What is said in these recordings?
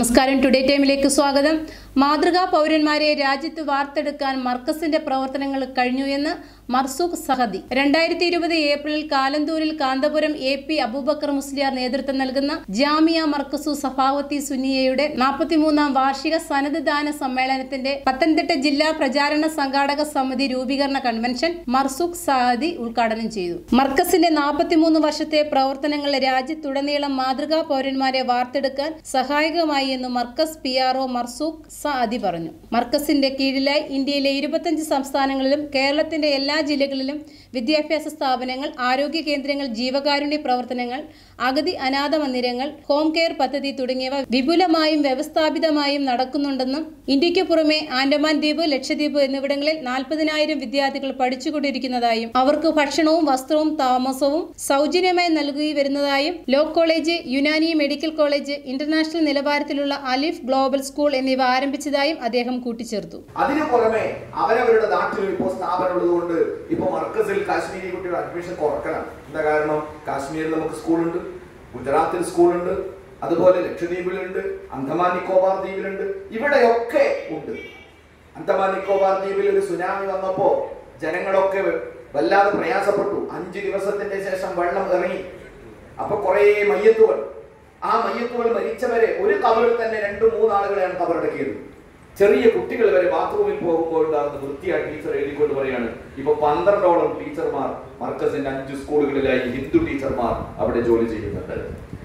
നമസ്കാരം ടുഡേ ടൈമിലേക്ക് സ്വാഗതം മാതൃകാ പൗരന്മാരെ രാജ്യത്ത് വാർത്തെടുക്കാൻ മർക്കസിന്റെ പ്രവർത്തനങ്ങൾ കഴിഞ്ഞു എന്ന് മർസൂഖ് സഹദി രണ്ടായിരത്തി ഇരുപത് ഏപ്രിലിൽ കാലന്തൂരിൽ കാന്തപുരം എ പി അബൂബക്കർ മുസ്ലിയാർ നേതൃത്വം നൽകുന്ന ജാമിയ മർക്കസു സഫാവത്തി സുന്നിയയുടെ നാൽപ്പത്തിമൂന്നാം വാർഷിക സനത് ദാന സമ്മേളനത്തിന്റെ പത്തനംതിട്ട ജില്ലാ പ്രചാരണ സംഘാടക സമിതി രൂപീകരണ കൺവെൻഷൻ മർസൂഖ് സഹദി ഉദ്ഘാടനം ചെയ്തു മർക്കസിന്റെ നാൽപ്പത്തിമൂന്ന് വർഷത്തെ പ്രവർത്തനങ്ങൾ രാജ്യത്തുടനീളം മാതൃകാ പൗരന്മാരെ വാർത്തെടുക്കാൻ സഹായകമായി എന്ന് Markaz P R O Marzooq Saadi പറഞ്ഞു മർക്കസിന്റെ കീഴിലായി ഇന്ത്യയിലെ ഇരുപത്തഞ്ച് സംസ്ഥാനങ്ങളിലും കേരളത്തിന്റെ എല്ലാ ജില്ലകളിലും വിദ്യാഭ്യാസ സ്ഥാപനങ്ങൾ ആരോഗ്യ കേന്ദ്രങ്ങൾ ജീവകാരുണ്യ പ്രവർത്തനങ്ങൾ അഗതി അനാഥ മന്ദിരങ്ങൾ ഹോം കെയർ പദ്ധതി തുടങ്ങിയവ വിപുലമായും വ്യവസ്ഥാപിതമായും നടക്കുന്നുണ്ടെന്നും ഇന്ത്യക്ക് പുറമെ ആൻഡമാൻ ദ്വീപ് ലക്ഷദ്വീപ് എന്നിവിടങ്ങളിൽ നാൽപ്പതിനായിരം വിദ്യാർത്ഥികൾ പഠിച്ചുകൊണ്ടിരിക്കുന്നതായും അവർക്ക് ഭക്ഷണവും വസ്ത്രവും താമസവും സൗജന്യമായി നൽകി വരുന്നതായും law college Unani medical college international നിലവാരത്തിലുള്ള അലിഫ് ഗ്ലോബൽ സ്കൂൾ എന്നിവ ആരംഭിച്ചതായും അദ്ദേഹം കൂട്ടിച്ചേർത്തു അതിനു പുറമെ അവരവരുടെ നാട്ടിൽ ഇപ്പോൾ സ്ഥാപനം ഉള്ളതുകൊണ്ട് ഇപ്പൊ മർക്കസിൽ കാശ്മീരി കുട്ടികളുടെ അഡ്മിഷൻ കുറക്കണം എന്താ കാരണം കാശ്മീരിൽ നമുക്ക് സ്കൂളുണ്ട് ഗുജറാത്തിൽ സ്കൂളുണ്ട് അതുപോലെ ലക്ഷദ്വീപിലുണ്ട് അന്തമാൻ നിക്കോബാർ ദ്വീപിലുണ്ട് ഇവിടെയൊക്കെ ഉണ്ട് അന്തമാൻ നിക്കോബാർ ദ്വീപിൽ ഒരു സുനാമി വന്നപ്പോ ജനങ്ങളൊക്കെ വല്ലാതെ പ്രയാസപ്പെട്ടു അഞ്ചു ദിവസത്തിന്റെ ശേഷം വെള്ളം ഇറങ്ങി അപ്പൊ കുറെ മയ്യത്തുകൾ ആ മയ്യത്തുകൾ മരിച്ചവരെ ഒരു കബറിൽ തന്നെ രണ്ടു മൂന്നാളുകളെയാണ് കബറടക്കിയത് ചെറിയ കുട്ടികൾ വരെ ബാത്റൂമിൽ പോകുമ്പോൾ ഉണ്ടാകുന്ന വൃത്തിയായി ടീച്ചർ എഴുതിക്കൊണ്ട് പറയാണ് ഇപ്പൊ പന്ത്രണ്ടോളം ടീച്ചർമാർ മർക്കസിന്റെ അഞ്ച് സ്കൂളുകളിലായി ഹിന്ദു ടീച്ചർമാർ അവിടെ ജോലി ചെയ്യുന്നുണ്ട്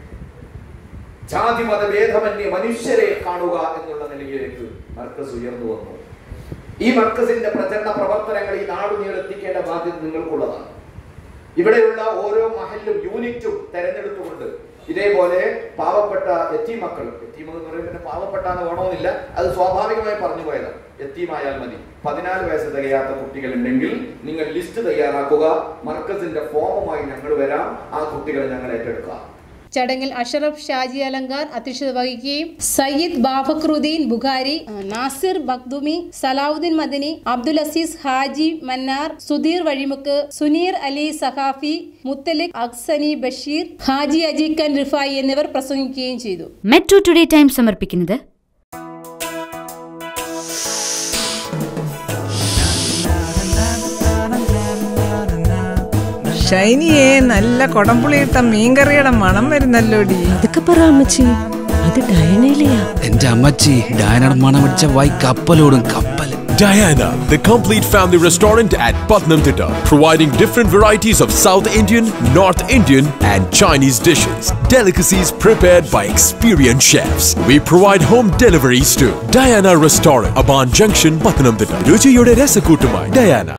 ജാതി മത ഭേദമന്യേ മനുഷ്യരെ കാണുക എന്നുള്ള നിലയിലേക്ക് മർക്കസ് ഉയർന്നു വന്നു ഈ മർക്കസിന്റെ പ്രചരണ പ്രവർത്തനങ്ങൾ ഈ നാടുനീളെത്തിക്കേണ്ട ബാധ്യത നിങ്ങൾക്കുള്ളതാണ് ഇവിടെയുള്ള ഓരോ മഹലും യൂണിറ്റും തെരഞ്ഞെടുത്തുകൊണ്ട് ഇതേപോലെ പാവപ്പെട്ട എത്തീമക്കൾ എത്തീം എന്ന് പറയുന്നത് പാവപ്പെട്ട എന്ന് വേണമെന്നില്ല അത് സ്വാഭാവികമായി പറഞ്ഞു പോയതാണ് എത്തീമായാൽ മതി പതിനാല് വയസ്സ് തികയാത്ത കുട്ടികൾ ഉണ്ടെങ്കിൽ നിങ്ങൾ ലിസ്റ്റ് തയ്യാറാക്കുക മർക്കസിന്റെ ഫോമുമായി ഞങ്ങൾ വരാം ആ കുട്ടികളെ ഞങ്ങൾ ഏറ്റെടുക്കാം ചടങ്ങിൽ അഷറഫ് ഷാജി അലങ്കാർ അധ്യക്ഷത വഹിക്കുകയും സയ്യിദ് ബാഫക്രുദ്ദീൻ ബുഖാരി നാസിർ മഖ്ദുമി സലാവുദ്ദീൻ മദനി അബ്ദുൽ അസീസ് ഹാജി മന്നാർ സുധീർ വഴിമുക്ക് സുനീർ അലി സഹാഫി മുത്തലിഖ് അക്സനി ബഷീർ ഹാജി അജീഖാൻ റിഫായി എന്നിവർ പ്രസംഗിക്കുകയും ചെയ്തു മെട്രോ ടുഡേ ടൈം സമർപ്പിക്കുന്നത് ഷൈനിയെ നല്ല കൊടംപുളിയിട്ട മീൻകറിയുടെ മണം വരുന്നല്ലോടി അതൊക്കെ പറ അമ്മച്ചി അത് ഡയനയിലെയാ എന്റെ അമ്മച്ചി ഡയനർ മണം അടിച്ച വായി കപ്പലോടും കപ്പൽ Diana, the complete family restaurant at Putnam Thitta, providing different varieties of South Indian, North Indian, and Chinese dishes. Delicacies prepared by experienced chefs. We provide home deliveries too. Diana Restaurant, Aban Junction, Putnam Thitta. രുചിയുടെ രസക്കൂട്ടുമായി Diana.